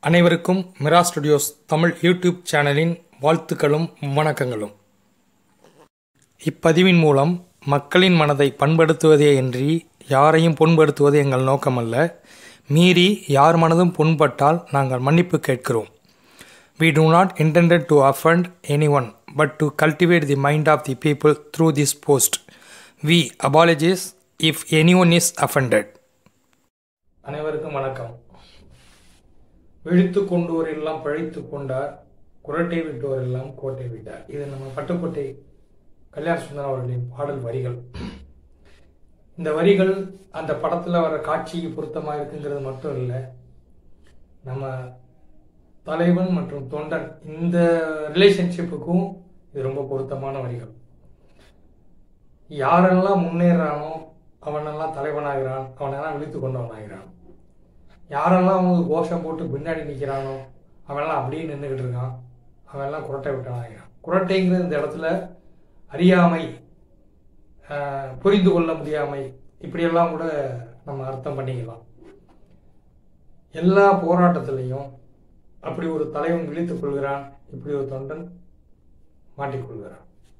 அனைவருக்கும் மிரா studios Tamil YouTube சேனலின் வாழ்த்துக்களும் வணக்கங்களும் இப்பதிவின் மூலம் மக்களின் மனதை பண்படுத்துவதே அன்றி யாரையும் புண்படுத்துவது எங்கள் நோக்கமல்ல மீறி யார் மனதும் புண்பட்டால் நாங்கள் மன்னிப்பு கேட்கிறோம் We do not intended to offend anyone, but to cultivate the mind of the people through this post. We apologize if anyone is offended. அனைவருக்கும் வணக்கம் விழித்து கொண்டோர் எல்லாம் பழித்து கொண்டார் குரட்டை விட்டோர் எல்லாம் கோட்டை விட்டார் இது நம்ம பட்டுக்கோட்டை கல்யாண சுந்தரம் அவர்களின் பாடல் வரிகள் இந்த வரிகள் அந்த படத்தில் வர காட்சிக்கு பொருத்தமாக இருக்குங்கிறது மட்டும் இல்லை நம்ம தலைவன் மற்றும் தொண்டன் இந்த ரிலேஷன்ஷிப்புக்கும் இது ரொம்ப பொருத்தமான வரிகள் யாரெல்லாம் முன்னேறானோ அவனெல்லாம் தலைவனாகிறான் அவனெல்லாம் விழித்து கொண்டவனாகிறான் யாரெல்லாம் அவங்க கோஷம் போட்டு பின்னாடி நிற்கிறானோ அவன்லாம் அப்படியே நின்றுக்கிட்டு இருக்கான் அவன்லாம் குரட்டை விட்டவனாகிறான் குரட்டைங்கிறது இந்த இடத்துல அறியாமை ஆஹ், புரிந்து கொள்ள முடியாமை இப்படியெல்லாம் கூட நம்ம அர்த்தம் பண்ணிக்கலாம் எல்லா போராட்டத்திலையும் அப்படி ஒரு தலைவன் விழித்துக் கொள்கிறான் இப்படி ஒரு தொண்டன் மாட்டிக்கொள்கிறான்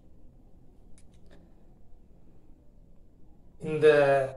இந்த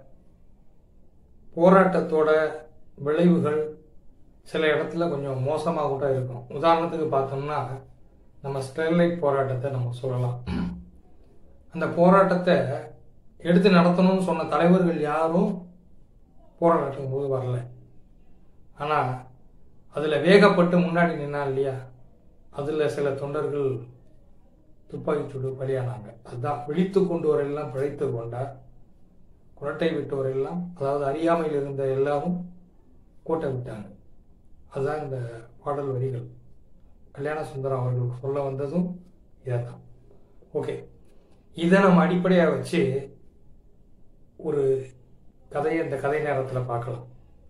போராட்டத்தோட விளைவுகள் சில இடத்துல கொஞ்சம் மோசமாக கூட இருக்கும் உதாரணத்துக்கு பார்த்தோம்னா நம்ம ஸ்டெர்லைட் போராட்டத்தை நம்ம சொல்லலாம் அந்த போராட்டத்தை எடுத்து நடத்தணும்னு சொன்ன தலைவர்கள் யாரும் போராட்டத்துக்கு போது வரல ஆனால் அதில் வேகப்பட்டு முன்னாடி நின்னா இல்லையா அதில் சில தொண்டர்கள் துப்பாக்கிச் சூடு பலியானாங்க அதுதான் விழித்து கொண்டோரெல்லாம் பிழைத்து கொண்டார் குரட்டை விட்டோரெல்லாம் அதாவது அறியாமையில் இருந்த எல்லாரும் கோட்டை விட்டாங்க அதுதான் இந்த பாடல் வரிகள் கல்யாண சுந்தரம் அவர்கள் சொல்ல வந்ததும் இதை தான் ஓகே இதை நம்ம அடிப்படையாக வச்சு ஒரு கதையை இந்த கதை நேரத்தில் பார்க்கலாம்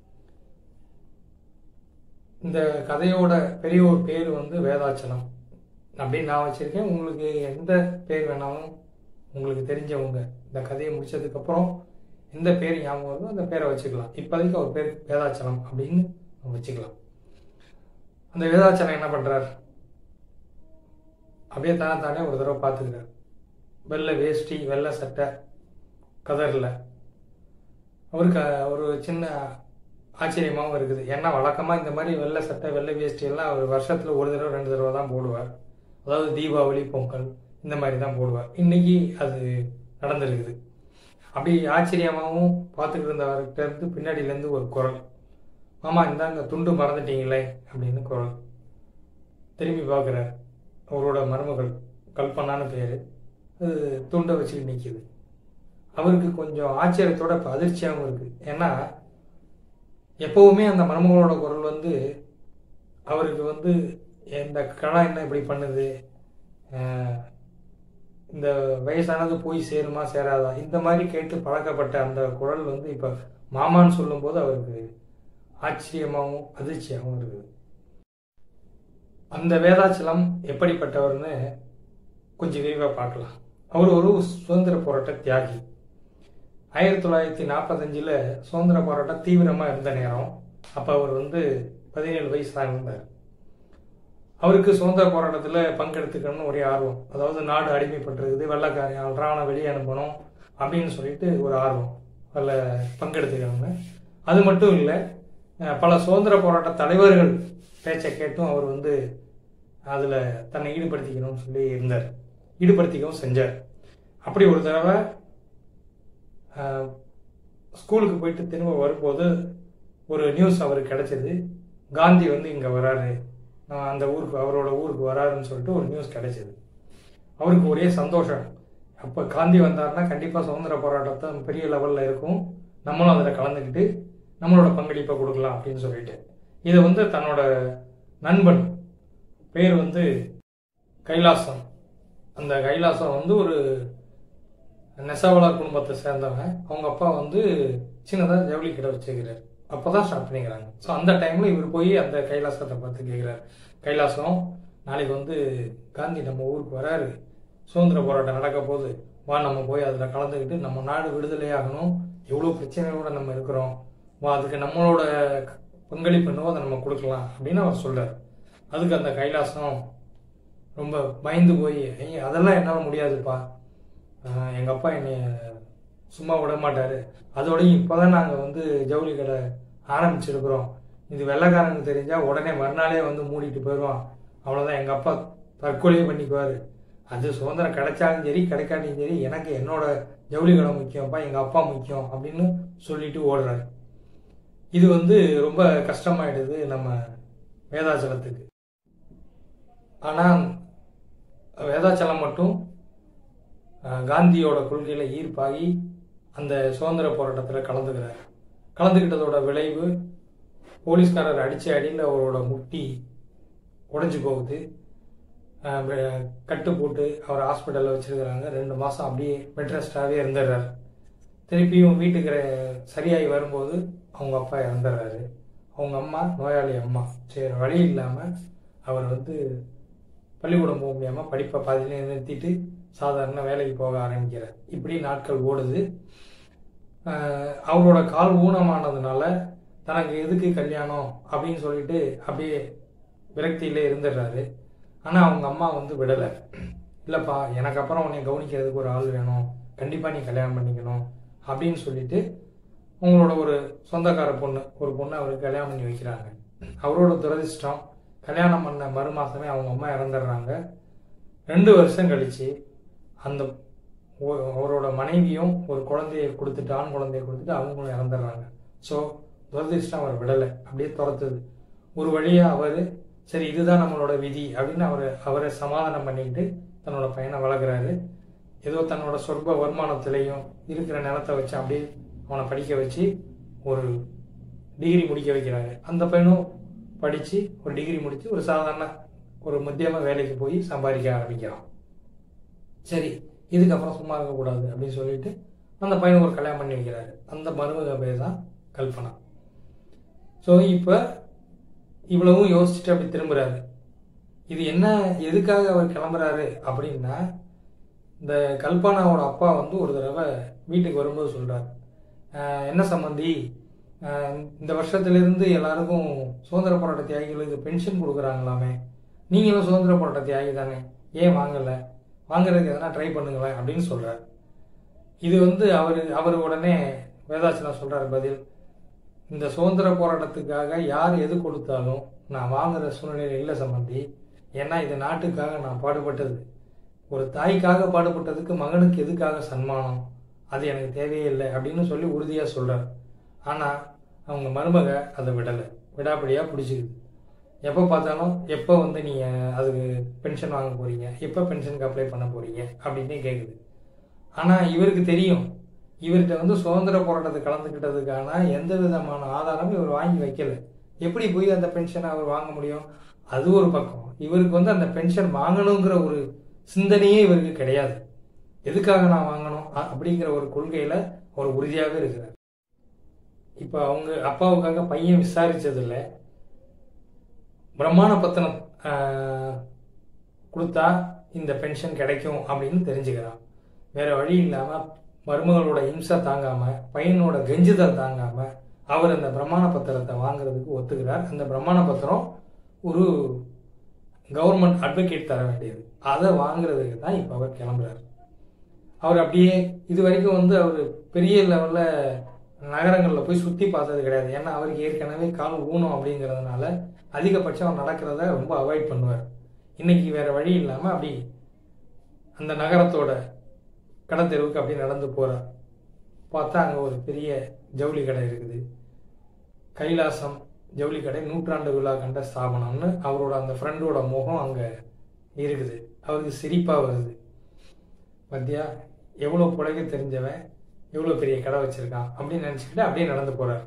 இந்த கதையோட பெரிய ஒரு பேர் வந்து வேதாச்சலம் அப்படின்னு நான் வச்சிருக்கேன் உங்களுக்கு எந்த பேர் வேணாலும் உங்களுக்கு தெரிஞ்சவங்க இந்த கதையை முடிச்சதுக்கப்புறம் எந்த பேர் ஞாபகம் வருதோ அந்த பேரை வச்சுக்கலாம் இப்போதைக்கு அவர் பேர் வேதாச்சலம் அப்படின்னு நம்ம வச்சுக்கலாம் அந்த வேதாச்சலம் என்ன பண்ணுறார் அப்படியே தானே தானே ஒரு தடவை பார்த்துக்கிறார் வெள்ளை வேஷ்டி வெள்ளை சட்டை கதரில் அவருக்கு ஒரு சின்ன ஆச்சரியமாகவும் இருக்குது ஏன்னா வழக்கமாக இந்த மாதிரி வெள்ளை சட்டை வெள்ளை வேஷ்டி எல்லாம் அவர் வருஷத்தில் ஒரு தடவை ரெண்டு தடவை தான் போடுவார் அதாவது தீபாவளி பொங்கல் இந்த மாதிரி தான் போடுவார் இன்னைக்கு அது நடந்திருக்குது அப்படி ஆச்சரியமாகவும் பார்த்துக்கிட்டு இருந்தவர்கிட்ட இருந்து பின்னாடியிலேருந்து ஒரு குரல் மாமா இந்தாங்க துண்டு மறந்துட்டீங்களே அப்படின்னு குரல் திரும்பி பார்க்குறார் அவரோட மருமகள் கல்பனான்னு பேர் அது துண்டை வச்சுக்கிட்டு நிற்கிது அவருக்கு கொஞ்சம் ஆச்சரியத்தோட இப்போ அதிர்ச்சியாகவும் இருக்குது ஏன்னா எப்போவுமே அந்த மருமகளோட குரல் வந்து அவருக்கு வந்து இந்த கடை என்ன இப்படி பண்ணுது அஹ் இந்த வயசானது போய் சேருமா சேராதா இந்த மாதிரி கேட்டு பழக்கப்பட்ட அந்த குரல் வந்து இப்போ மாமான்னு சொல்லும்போது அவருக்கு ஆச்சரியமாகவும் அதிர்ச்சியாகவும் இருக்குது அந்த வேதாச்சலம் எப்படிப்பட்டவர்னு கொஞ்சம் விரிவாக பார்க்கலாம் அவர் ஒரு சுதந்திர போராட்ட தியாகி ஆயிரத்தி தொள்ளாயிரத்தி நாற்பத்தஞ்சில் சுதந்திர போராட்டம் தீவிரமாக இருந்த நேரம் அப்போ அவர் வந்து பதினேழு வயசு தான் இருந்தார் அவருக்கு சுதந்திர போராட்டத்தில் பங்கெடுத்துக்கணும்னு ஒரே ஆர்வம் அதாவது நாடு அடிமைப்பட்டிருக்குது வெள்ளக்காரன் ஆள்றான் வெளியே அனுப்பணும் அப்படின்னு சொல்லிட்டு ஒரு ஆர்வம் அதில் பங்கெடுத்துக்கணும்னு அது மட்டும் இல்லை அஹ் பல சுதந்திர போராட்ட தலைவர்கள் பேச்சை கேட்டும் அவர் வந்து அதில் தன்னை ஈடுபடுத்திக்கணும்னு சொல்லி இருந்தார் ஈடுபடுத்திக்கவும் செஞ்சார் அப்படி ஒரு தடவை அஹ், ஸ்கூலுக்கு போயிட்டு திரும்ப வரும்போது ஒரு நியூஸ் அவருக்கு கிடைச்சது காந்தி வந்து இங்கே வராரு நான் அந்த ஊருக்கு அவரோட ஊருக்கு வராருன்னு சொல்லிட்டு ஒரு நியூஸ் கிடைச்சது அவருக்கு ஒரே சந்தோஷம் அப்போ காந்தி வந்தாருன்னா கண்டிப்பாக சுதந்திர போராட்டத்தை பெரிய லெவலில் இருக்கும் நம்மளும் அதில் கலந்துக்கிட்டு நம்மளோட பங்களிப்பை கொடுக்கலாம் அப்படின்னு சொல்லிட்டு இதை வந்து தன்னோட நண்பன் பேர் வந்து கைலாசம் அந்த கைலாசம் வந்து ஒரு நெசவாளர் குடும்பத்தை சேர்ந்தவன் அவங்க அப்பா வந்து சின்னதாக ஜவுளி கடை வச்சுக்கிறார் அப்போ தான் ஸ்டார்ட் பண்ணிக்கிறாங்க ஸோ அந்த டைமில் இவர் போய் அந்த கைலாசத்தை பார்த்து கேட்குறாரு கைலாசம் நாளைக்கு வந்து காந்தி நம்ம ஊருக்கு வராரு சுதந்திர போராட்டம் நடக்க போகுது வா நம்ம போய் அதில் கலந்துக்கிட்டு நம்ம நாடு விடுதலையாகணும் எவ்வளோ பிரச்சனையோட நம்ம இருக்கிறோம் வா அதுக்கு நம்மளோட பங்களிப்பு என்னவோ அதை நம்ம கொடுக்கலாம் அப்படின்னு அவர் சொல்றார் அதுக்கு அந்த கைலாசம் ரொம்ப பயந்து போய் "ஐய, அதெல்லாம் என்னால் முடியாதுப்பா ஆஹ் எங்க அப்பா என்னை சும்மா விட மாட்டாரு அதோடய இப்போதான் நாங்கள் வந்து ஜவுளி கடை ஆரம்பிச்சிருக்கிறோம் இது வெள்ளைக்காரனுக்கு தெரிஞ்சா உடனே மறுநாளே வந்து மூடிட்டு போயிடுவான் அவ்வளோதான் எங்கள் அப்பா தற்கொலையே பண்ணிக்குவாரு அது சுதந்திரம் கிடைச்சாலும் சரி கிடைக்காட்டியும் சரி எனக்கு என்னோட ஜவுளி கடை முக்கியம்ப்பா எங்கள் அப்பா முக்கியம் அப்படின்னு சொல்லிட்டு ஓடுறாரு இது வந்து ரொம்ப கஷ்டமாயிடுது நம்ம வேதாச்சலத்துக்கு ஆனால் வேதாச்சலம் மட்டும் அஹ், காந்தியோட கொள்கையில ஈர்ப்பாகி அந்த சுதந்திர போராட்டத்தில் கலந்துக்கிறார் கலந்துக்கிட்டதோட விளைவு போலீஸ்காரர் அடிச்ச அடியில் அவரோட முட்டி உடைஞ்சு போகுது அஹ், வெ- கட்டு போட்டு அவர் ஹாஸ்பிட்டலில் வச்சிருக்கிறாங்க ரெண்டு மாதம் அப்படியே பெட் ரெஸ்டாகவே இருந்துடுறாரு திருப்பியும் வீட்டுக்கு ரெ- சரியாகி வரும்போது அவங்க அப்பா இறந்துடுறாரு அவங்க அம்மா நோயாளி அம்மா சரி வழி இல்லாமல் அவர் வந்து பள்ளிக்கூடம் போக முடியாமல் படிப்பை பாதியிலே நிறுத்திட்டு சாதாரண வேலைக்கு போக ஆரம்பிக்கிறார் இப்படி நாட்கள் ஓடுது ஆஹ் அவரோட கால் ஊனமானதுனால தனக்கு எதுக்கு கல்யாணம் அப்படின்னு சொல்லிட்டு அப்படியே விரக்தியிலே இருந்துடுறாரு ஆனால் அவங்க அம்மா வந்து விடலை இல்லைப்பா எனக்கு அப்புறம் உன்னை கவனிக்கிறதுக்கு ஒரு ஆள் வேணும் கண்டிப்பாக நீ கல்யாணம் பண்ணிக்கணும் அப்படின்னு சொல்லிட்டு உங்களோட ஒரு சொந்தக்கார பொண்ணு ஒரு பொண்ணு அவருக்கு கல்யாணம் பண்ணி வைக்கிறாங்க அவரோட துரதிர்ஷ்டம் கல்யாணம் பண்ண மறு மாசமே அவங்க அம்மா இறந்துடுறாங்க ரெண்டு வருஷம் கழிச்சு அந்த ஒ- அவரோட மனைவியும் ஒரு குழந்தையை கொடுத்துட்டு ஆண் குழந்தையை கொடுத்துட்டு அவங்களும் இறந்துடுறாங்க ஸோ துரதிர்ஷ்டம் அவர் விடலை அப்படியே துரத்துது ஒரு வழியா அவர் சரி இதுதான் நம்மளோட விதி அப்படின்னு அவர் அவரை சமாதானம் பண்ணிக்கிட்டு தன்னோட பையனை வளர்க்குறாரு ஏதோ தன்னோட சொற்ப வருமானத்திலையும் இருக்கிற நிலத்தை வச்சு அப்படியே அவனை படிக்க வச்சு ஒரு டிகிரி முடிக்க வைக்கிறாங்க அந்த பையனும் படித்து ஒரு டிகிரி முடித்து ஒரு சாதாரண ஒரு மத்தியம வேலைக்கு போய் சம்பாதிக்க ஆரம்பிக்கிறான் சரி இதுக்கப்புறம் சும்மா இருக்கக்கூடாது அப்படின்னு சொல்லிட்டு அந்த பையனுக்கு ஒரு கல்யாணம் பண்ணி வைக்கிறாரு அந்த மருமக பேர் தான் கல்பனா ஸோ இப்போ இவ்வளவும் யோசிச்சுட்டு அப்படி திரும்புறாரு இது என்ன எதுக்காக அவர் கிளம்புறாரு அப்படின்னா இந்த கல்பனாவோட அப்பா வந்து ஒரு தடவை வீட்டுக்கு வரும்போது சொல்றாரு "ஆஹ் என்ன சம்மந்தி ஆஹ் இந்த வருஷத்திலிருந்து எல்லாருக்கும் சுதந்திர போராட்ட தியாகிகளுக்கு பென்ஷன் கொடுக்குறாங்களாமே நீங்களும் சுதந்திர போராட்ட தியாகி தானே ஏன் வாங்கலை வாங்குறதுக்கு எதனா ட்ரை பண்ணுங்களேன் அப்படின்னு சொல்றாரு இது வந்து அவர் அவர் உடனே வேதாச்சலம் சொல்றாரு பதில் இந்த சுதந்திர போராட்டத்துக்காக யார் எது கொடுத்தாலும் நான் வாங்குற சூழ்நிலையில் இல்லை சம்பந்தி ஏன்னா இது நாட்டுக்காக நான் பாடுபட்டது ஒரு தாய்க்காக பாடுபட்டதுக்கு மகனுக்கு எதுக்காக சன்மானம் அது எனக்கு தேவையே இல்லை அப்படின்னு சொல்லி உறுதியாக சொல்றார் ஆனால் அவங்க மருமக அதை விடலை விடாப்படியாக பிடிச்சிக்குது எப்போ பார்த்தாலும் எப்போ வந்து நீங்கள் அதுக்கு பென்ஷன் வாங்க போறீங்க எப்போ பென்ஷனுக்கு அப்ளை பண்ண போறீங்க அப்படின்னே கேட்குது ஆனால் இவருக்கு தெரியும் இவர்கிட்ட வந்து சுதந்திர போராட்டத்தை கலந்துக்கிட்டதுக்கான எந்த விதமான ஆதாரமும் இவர் வாங்கி வைக்கல எப்படி போய் அந்த பென்ஷனை அவர் வாங்க முடியும் அது ஒரு பக்கம் இவருக்கு வந்து அந்த பென்ஷன் வாங்கணுங்கிற ஒரு சிந்தனையே இவருக்கு கிடையாது எதுக்காக நான் வாங்கணும் அ- அப்படிங்கிற ஒரு கொள்கையில அவர் உறுதியாகவே இருக்கிறார் இப்போ அவங்க அப்பாவுக்காக பையன் விசாரிச்சதில்ல பிரம்மாண பத்திரம் ஆஹ், கொடுத்தா இந்த பென்ஷன் கிடைக்கும் அப்படின்னு தெரிஞ்சுக்கிறான் வேற வழி இல்லாம மருமகளோட இம்சை தாங்காம பையனோட கெஞ்சுதல் தாங்காம அவர் அந்த பிரமாண பத்திரத்தை வாங்குறதுக்கு ஒத்துக்கிறார் அந்த பிரமாண பத்திரம் ஒரு கவர்மெண்ட் அட்வொகேட் தர வேண்டியது அதை வாங்குறதுக்கு தான் இப்போ அவர் கிளம்புறாரு அவர் அப்படியே இது வரைக்கும் வந்து அவர் பெரிய லெவலில் நகரங்களில் போய் சுற்றி பார்த்தது கிடையாது ஏன்னா அவருக்கு ஏற்கனவே கால் ஊனம் அப்படிங்கிறதுனால அதிகபட்சம் அவர் நடக்கிறத ரொம்ப அவாய்ட் பண்ணுவார் இன்னைக்கு வேற வழி இல்லாமல் அப்படி அந்த நகரத்தோட கடத்தெருவுக்கு அப்படி நடந்து போகிறார் பார்த்தா அங்கே ஒரு பெரிய ஜவுளி கடை இருக்குது கைலாசம் ஜவுளி கடை நூற்றாண்டு விழா கண்ட ஸ்தாபனம்னு அவரோட அந்த ஃப்ரெண்டோட முகம் அங்கே இருக்குது அவருக்கு சிரிப்பாக வருது பத்தியா எவ்வளோ புழைக்க தெரிஞ்சவன் எவ்வளோ பெரிய கடை வச்சிருக்கான் அப்படின்னு நினச்சிக்கிட்டு அப்படியே நடந்து போகிறார்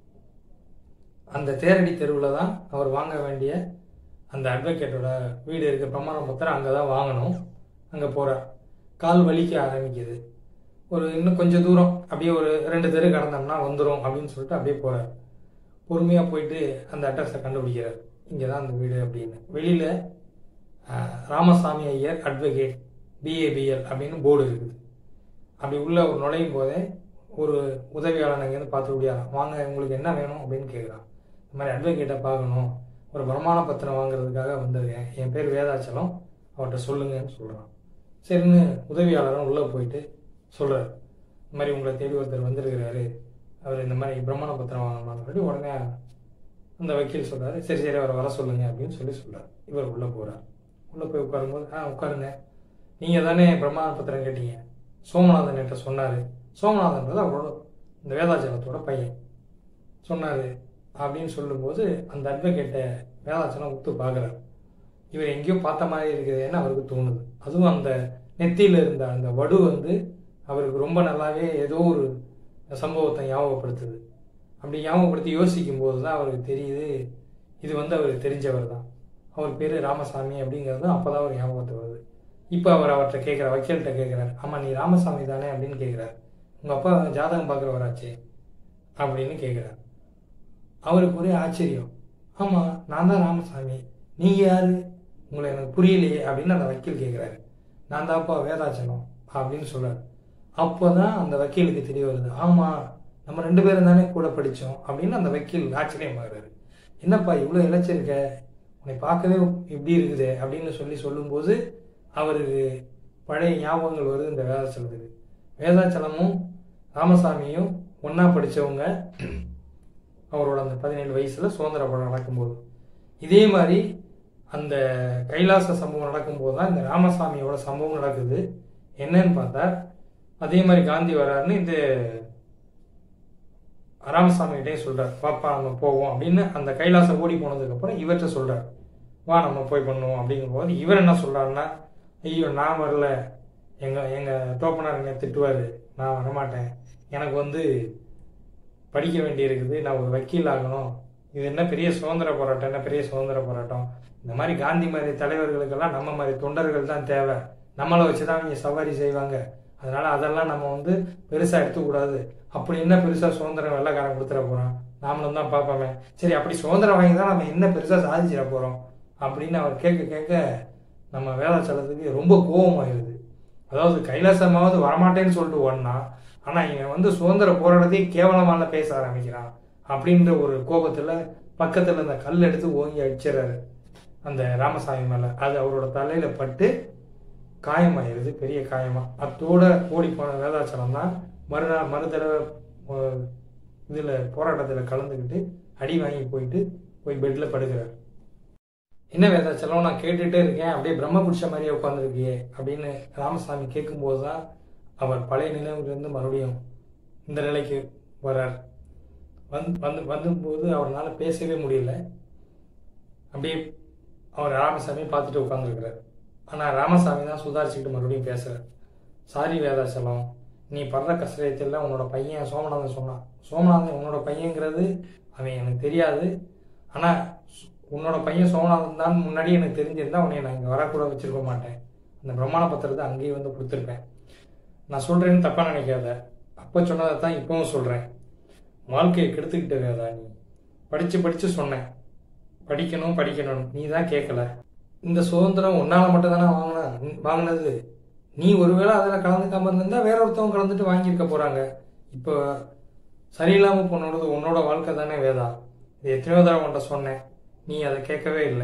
அந்த தேரடி தெருவில் தான் அவர் வாங்க வேண்டிய அந்த அட்வொகேட்டோட வீடு இருக்க பிரமாண பத்திரம் அங்கே தான் வாங்கணும் அங்கே போகிறார் கால் வலிக்க ஆரம்பிக்குது ஒரு இன்னும் கொஞ்சம் தூரம் அப்படியே ஒரு ரெண்டு தெரு கடந்தோம்னா வந்துடும் அப்படின்னு சொல்லிட்டு அப்படியே போகிறார் பொறுமையாக போயிட்டு அந்த அட்ரஸை கண்டுபிடிக்கிறார் இங்கே தான் அந்த வீடு அப்படின்னு வெளியில் ராமசாமி ஐயர் அட்வொகேட் பிஏபிஎல் அப்படின்னு போர்டு இருக்குது அப்படி உள்ள ஒரு நுழையும் போதே ஒரு உதவியாளர் அங்கேருந்து பார்த்து முடியாது வாங்க உங்களுக்கு என்ன வேணும் அப்படின்னு கேட்குறான் இந்த மாதிரி அட்வொகேட்டை பார்க்கணும் ஒரு பிரமாண பத்திரம் வாங்குறதுக்காக வந்திருக்கேன் என் பேர் வேதாச்சலம் அவர்கிட்ட சொல்லுங்கன்னு சொல்கிறான் சரின்னு உதவியாளரும் உள்ளே போயிட்டு சொல்கிறார் இந்த மாதிரி உங்களை தேடி ஒருத்தர் வந்திருக்கிறாரு அவர் இந்த மாதிரி பிரமாண பத்திரம் வாங்கணும்னு சொல்லி உடனே அந்த வக்கீல் சொல்கிறாரு சரி சரி அவரை வர சொல்லுங்க அப்படின்னு சொல்லி சொல்கிறார் இவர் உள்ளே போகிறார் உள்ளே போய் உட்காரும்போது ஆ உட்காருங்க நீங்கள் தானே பிரமாண பத்திரம் கேட்டீங்க சோமநாதன் என்கிட்ட சொன்னார் சோமநாதன்றது அவரோட இந்த வேதாச்சலத்தோட பையன் சொன்னார் அப்படின்னு சொல்லும்போது அந்த அட்வொகேட்டை வேதாச்சலம் உத்து பார்க்குறாரு இவர் எங்கேயோ பார்த்த மாதிரி இருக்குதுன்னு அவருக்கு தோணுது அதுவும் அந்த நெத்தியில் இருந்த அந்த வடு வந்து அவருக்கு ரொம்ப நல்லாவே ஏதோ ஒரு சம்பவத்தை ஞாபகப்படுத்துது அப்படி ஞாபகப்படுத்தி யோசிக்கும் போது தான் அவருக்கு தெரியுது இது வந்து அவருக்கு தெரிஞ்சவர் தான் அவர் பேர் ராமசாமி அப்படிங்கிறது அப்போ தான் அவர் ஞாபகத்துக்கு வருது இப்போ அவர் அவர்கிட்ட கேட்குற வக்கீல்கிட்ட கேட்குறாரு ஆமாம் நீ ராமசாமி தானே அப்படின்னு கேட்குறாரு உங்கள் அப்பா ஜாதகம் பார்க்குறவராச்சே அப்படின்னு கேட்குறாரு அவருக்கு ஒரே ஆச்சரியம் ஆமாம் நான் தான் ராமசாமி நீங்கள் யார் உங்களை எனக்கு புரியலையே அப்படின்னு அந்த வக்கீல் கேட்குறாரு நான் தான்ப்பா வேதாச்சலம் அப்படின்னு சொல்கிறார் அப்போ தான் அந்த வக்கீலுக்கு தெரிய வருது ஆமாம் நம்ம ரெண்டு பேரும் தானே கூட படித்தோம் அப்படின்னு அந்த வக்கீல் ஆச்சரியமாகிறாரு என்னப்பா இவ்வளோ இழைச்சிருக்க உன்னை பார்க்கவே இப்படி இருக்குது அப்படின்னு சொல்லி சொல்லும்போது அவருக்கு பழைய ஞாபகங்கள் வருது இந்த வேதாச்சலத்துக்கு வேதாச்சலமும் ராமசாமியும் ஒன்றா படித்தவங்க அவரோட அந்த பதினேழு வயசில் சுதந்திர படம் நடக்கும்போது இதே மாதிரி அந்த கைலாச சம்பவம் நடக்கும்போது தான் இந்த ராமசாமியோட சம்பவம் நடக்குது என்னன்னு பார்த்தா அதே மாதிரி காந்தி வராருன்னு இந்த ராமசாமிகிட்டே சொல்றார் பாப்பா நம்ம போவோம் அப்படின்னு அந்த கைலாசம் ஓடி போனதுக்கப்புறம் இவர்கிட்ட சொல்றார் வா நம்ம போய் பண்ணுவோம் அப்படிங்கும்போது இவர் என்ன சொல்றாருன்னா ஐயோ நான் வரல எங்க எங்க தோப்பனார் என்னை திட்டுவார் நான் வரமாட்டேன் எனக்கு வந்து படிக்க வேண்டியிருக்குது நான் ஒரு வக்கீல் ஆகணும் இது என்ன பெரிய சுதந்திர போராட்டம் என்ன பெரிய சுதந்திர போராட்டம் இந்த மாதிரி காந்தி மாதிரி தலைவர்களுக்கெல்லாம் நம்ம மாதிரி தொண்டர்கள் தான் தேவை நம்மளை வச்சு தான் அவங்க சவாரி செய்வாங்க அதனால அதெல்லாம் நம்ம வந்து பெருசாக எடுத்துக்கூடாது அப்படி என்ன பெருசாக சுதந்திரம் வெள்ளக்காரன் கொடுத்துட போகிறான் நாமளும் தான் பார்ப்போமே சரி அப்படி சுதந்திரம் வாங்கி தான் நம்ம என்ன பெருசாக சாதிச்சிட போகிறோம் அப்படின்னு அவர் கேட்க கேட்க நம்ம வேதாச்சலத்துக்கு ரொம்ப கோபமாயிருது அதாவது கைலாசமாவது வரமாட்டேன்னு சொல்லிட்டு ஓடனா ஆனால் இவன் வந்து சுதந்திர போராட்டத்தையே கேவலமான பேச ஆரம்பிக்கிறான் அப்படின்ற ஒரு கோபத்தில் பக்கத்தில் அந்த கல் எடுத்து ஓங்கி அடிச்சிடறாரு அந்த ராமசாமி மேலே அது அவரோட தலையில் பட்டு காயமாயிருது பெரிய காயமா அத்தோட ஓடி போன வேதாச்சலம் தான் மறுநாள் மறு தடவை இதில் போராட்டத்தில் கலந்துக்கிட்டு அடி வாங்கி போயிட்டு போய் பெட்டில் படுக்கிறார் என்ன வேதாச்சலம் நான் கேட்டுட்டே இருக்கேன் அப்படியே பிரம்ம பிடிச்ச மாதிரியே உட்காந்துருக்கியே அப்படின்னு ராமசாமி கேட்கும்போது தான் அவர் பழைய நினைவுலேருந்து மறுபடியும் இந்த நிலைக்கு வர்றார் வந்து வந்து வந்தபோது அவரால் பேசவே முடியல அப்படியே அவர் ராமசாமி பார்த்துட்டு உட்காந்துருக்கிறார் ஆனால் ராமசாமி தான் சுதாரிச்சுக்கிட்டு மறுபடியும் பேசுகிறார் சாரி வேதாச்சலம் நீ படுற கஷ்டத்தில் உன்னோட பையன் சோமநாதன் சொன்னான் சோமநாதன் உன்னோட பையங்கிறது அவன் எனக்கு தெரியாது ஆனால் உன்னோட பையன் சோமநாதன் தான் முன்னாடி எனக்கு தெரிஞ்சிருந்தா உன்னை நான் இங்கே வரக்கூட வச்சிருக்க மாட்டேன் அந்த பிரமாண பத்திரத்தை அங்கேயே வந்து கொடுத்துருப்பேன் நான் சொல்கிறேன்னு தப்பாக நினைக்காத அப்போ சொன்னதை தான் இப்போவும் சொல்கிறேன் வாழ்க்கையை கெடுத்துக்கிட்ட வேதா நீ படித்து படித்து சொன்னேன் படிக்கணும் படிக்கணும் நீ தான் கேட்கல இந்த சுதந்திரம் உன்னால் மட்டும் தானே வாங்கின வாங்கினது நீ ஒருவேளை அதில் கலந்துக்காம இருந்திருந்தா வேற ஒருத்தவங்க கலந்துட்டு வாங்கியிருக்க போகிறாங்க இப்போ சரியில்லாமல் போனோடது உன்னோட வாழ்க்கை தானே வேதா இது எத்தனையோ தடவை உன்ட்ட சொன்னேன் நீ அதை கேட்கவே இல்லை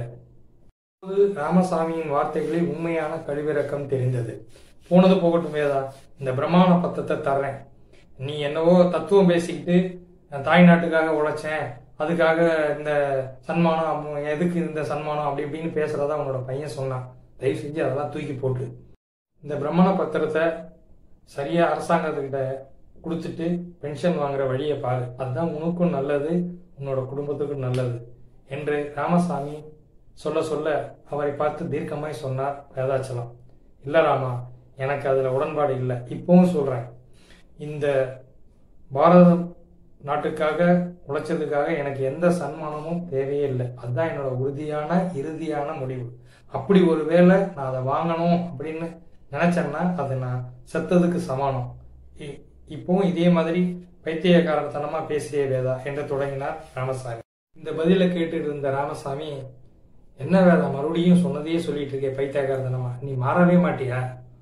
ராமசாமியின் வார்த்தைகளில் உண்மையான கழிவிறக்கம் தெரிந்தது போனது போகட்டும் வேதா இந்த பிரம்மாண பத்தத்தை தர்றேன் நீ என்னவோ தத்துவம் பேசிக்கிட்டு தாய் நாட்டுக்காக உழைச்சேன் அதுக்காக இந்த சன்மானம் எதுக்கு இந்த சன்மானம் அப்படி இப்படின்னு பேசுறதா உன்னோட பையன் சொன்னான் தயவு செஞ்சு அதெல்லாம் தூக்கி போட்டு இந்த பிரம்மண பத்திரத்தை சரியா அரசாங்கத்துக்கிட்ட கொடுத்துட்டு பென்ஷன் வாங்குற வழியை பாரு அதுதான் உனக்கும் நல்லது உன்னோட குடும்பத்துக்கும் நல்லது என்று ராமசாமி சொல்ல சொல்ல அவரை பார்த்து தீர்க்கமாய் சொன்னார் வேதாச்சலம் இல்லை ராமா எனக்கு அதில் உடன்பாடு இல்லை இப்பவும் சொல்கிறேன் இந்த பாரத நாட்டுக்காக உழைச்சதுக்காக எனக்கு எந்த சன்மானமும் தேவையே இல்லை அதுதான் என்னோட உறுதியான இறுதியான முடிவு அப்படி ஒரு வேளை நான் அதை வாங்கணும் அப்படின்னு நினச்சேன்னா அது நான் செத்ததுக்கு சமானம் இப்பவும் இதே மாதிரி பைத்தியக்காரத்தனமாக பேசிய வேதா என்று தொடங்கினார் ராமசாமி இந்த பதிலை கேட்டுட்டு இருந்த ராமசாமி என்ன வேதா மறுபடியும் சொன்னதையே சொல்லிட்டு இருக்கே பைத்தியக்காரத்தனமா நீ மாறவே மாட்டியா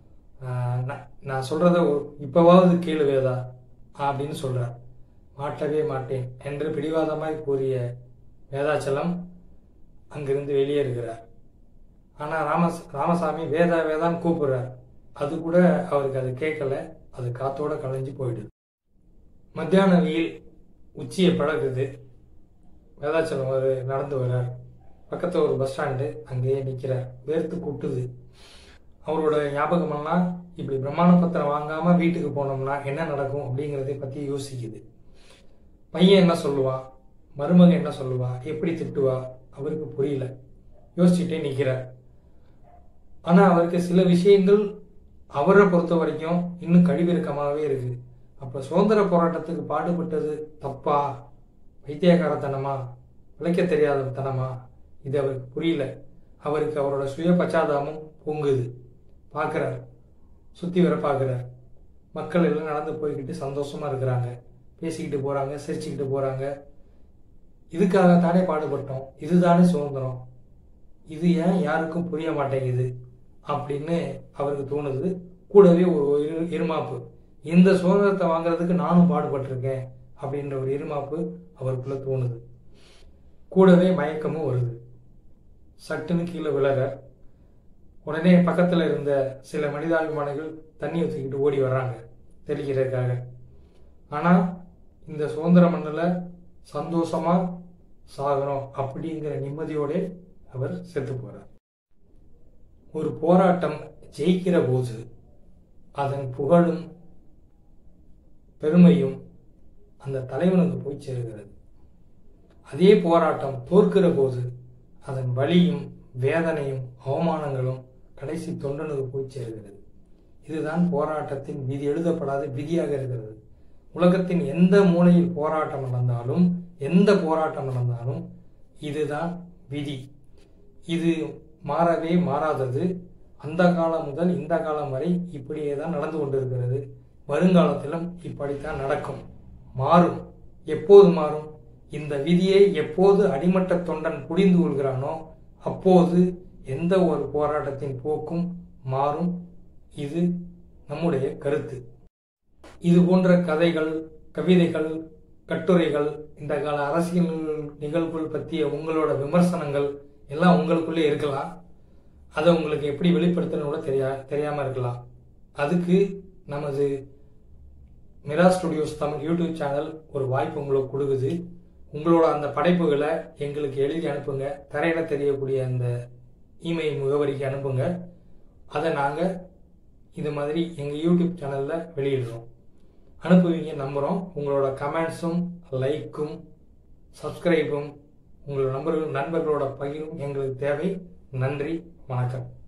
நான் சொல்றத இப்பவாவது கேளு வேதா அப்படின்னு சொல்றார் மாட்டவே மாட்டேன் என்று பிடிவாதமாய் கூறிய வேதாச்சலம் அங்கிருந்து வெளியேறுகிறார் ஆனால் ராம ராமசாமி வேதா வேதான்னு கூப்பிடுறார் அது கூட அவருக்கு அது கேட்கல அது காத்தோட கலைஞ்சு போயிடுது மத்தியான வெயில் உச்சியை பழகுது வேதாச்சலம் அவர் நடந்து வர்றார் பக்கத்தில் ஒரு பஸ் ஸ்டாண்டு அங்கேயே நிற்கிறார் வேர்த்து கொட்டுது அவரோட ஞாபகமெல்லாம் இப்படி பிரமாண பத்திரம் வாங்காமல் வீட்டுக்கு போனோம்னா என்ன நடக்கும் அப்படிங்கிறதை பற்றி யோசிக்குது பையன் என்ன சொல்லுவான் மருமகன் என்ன சொல்லுவா எப்படி திட்டுவா அவருக்கு புரியல யோசிச்சுட்டே நிற்கிறார் ஆனால் அவருக்கு சில விஷயங்கள் அவரை பொறுத்த வரைக்கும் இன்னும் கழிவிறக்கமாகவே இருக்கு அப்போ சுதந்திர போராட்டத்துக்கு பாடுபட்டது தப்பா வைத்தியகாரத்தனமா பிழைக்க தெரியாத தனமா இது அவருக்கு புரியல அவருக்கு அவரோட சுய பச்சாதாபம் பொங்குது பார்க்குறார் சுற்றி வர பார்க்குறார் மக்கள் எல்லாம் நடந்து போய்கிட்டு சந்தோஷமா இருக்கிறாங்க பேசிக்கிட்டு போகிறாங்க சிரிச்சுக்கிட்டு போகிறாங்க இதுக்காகத்தானே பாடுபட்டோம் இதுதானே சுதந்திரம் இது ஏன் யாருக்கும் புரிய மாட்டேங்குது அப்படின்னு அவருக்கு தோணுது கூடவே ஒரு இரு இருமாப்பு இந்த சுதந்திரத்தை வாங்குறதுக்கு நானும் பாடுபட்டிருக்கேன் அப்படின்ற ஒரு இருமாப்பு அவருக்குள்ள தோணுது கூடவே மயக்கமும் வருது சட்டுன்னு கீழே விழற உடனே பக்கத்தில் இருந்த சில மனிதாபிமானிகள் தண்ணி ஊற்றிக்கிட்டு ஓடி வர்றாங்க தெளிக்கிறதுக்காக ஆனால் இந்த சுதந்திர மண்டல சந்தோஷமா சாகணும் அப்படிங்கிற நிம்மதியோட அவர் செத்து போறார் ஒரு போராட்டம் ஜெயிக்கிற போது அதன் புகழும் பெருமையும் அந்த தலைவனுக்கு போய் சேருகிறது அதே போராட்டம் தோற்கிற போது அதன் வலியும் வேதனையும் அவமானங்களும் கடைசி தொண்டனுக்கு போய் சேருகிறது இதுதான் போராட்டத்தின் விதி எழுதப்படாத விதியாக இருக்கிறது உலகத்தின் எந்த மூலையில் போராட்டம் நடந்தாலும் எந்த போராட்டம் நடந்தாலும் இதுதான் விதி இது மாறவே மாறாதது அந்த காலம் முதல் இந்த காலம் வரை இப்படியே தான் நடந்து கொண்டிருக்கிறது வருங்காலத்திலும் இப்படித்தான் நடக்கும் மாறும் எப்போது மாறும் இந்த விதியை எப்போது அடிமட்ட தொண்டன் புரிந்து கொள்கிறானோ அப்போது எந்த ஒரு போராட்டத்தின் போக்கும் மாறும் இது நம்முடைய கருத்து இது போன்ற கதைகள் கவிதைகள் கட்டுரைகள் இந்த கால அரசியல் நிகழ்வுகள் பற்றிய உங்களோட விமர்சனங்கள் எல்லாம் உங்களுக்குள்ளே இருக்கலாம் அதை உங்களுக்கு எப்படி வெளிப்படுத்தணும் கூட தெரியா தெரியாமல் இருக்கலாம் அதுக்கு நமது Mira studios Tamil YouTube channel ஒரு வாய்ப்பு உங்களுக்கு கொடுக்குது உங்களோட அந்த படைப்புகளை எங்களுக்கு எழுதி அனுப்புங்க தரையில தெரியக்கூடிய அந்த இமெயில் முகவரிக்கு அனுப்புங்க அதை நாங்கள் இது மாதிரி எங்கள் யூடியூப் சேனலில் வெளியிடுறோம் அனுப்புவீங்க நம்புகிறோம் உங்களோட கமெண்ட்ஸும் லைக்கும் சப்ஸ்கிரைபும் உங்களோட நண்பர்கள் நண்பர்களோட பகிரும் எங்களுக்கு தேவை நன்றி வணக்கம்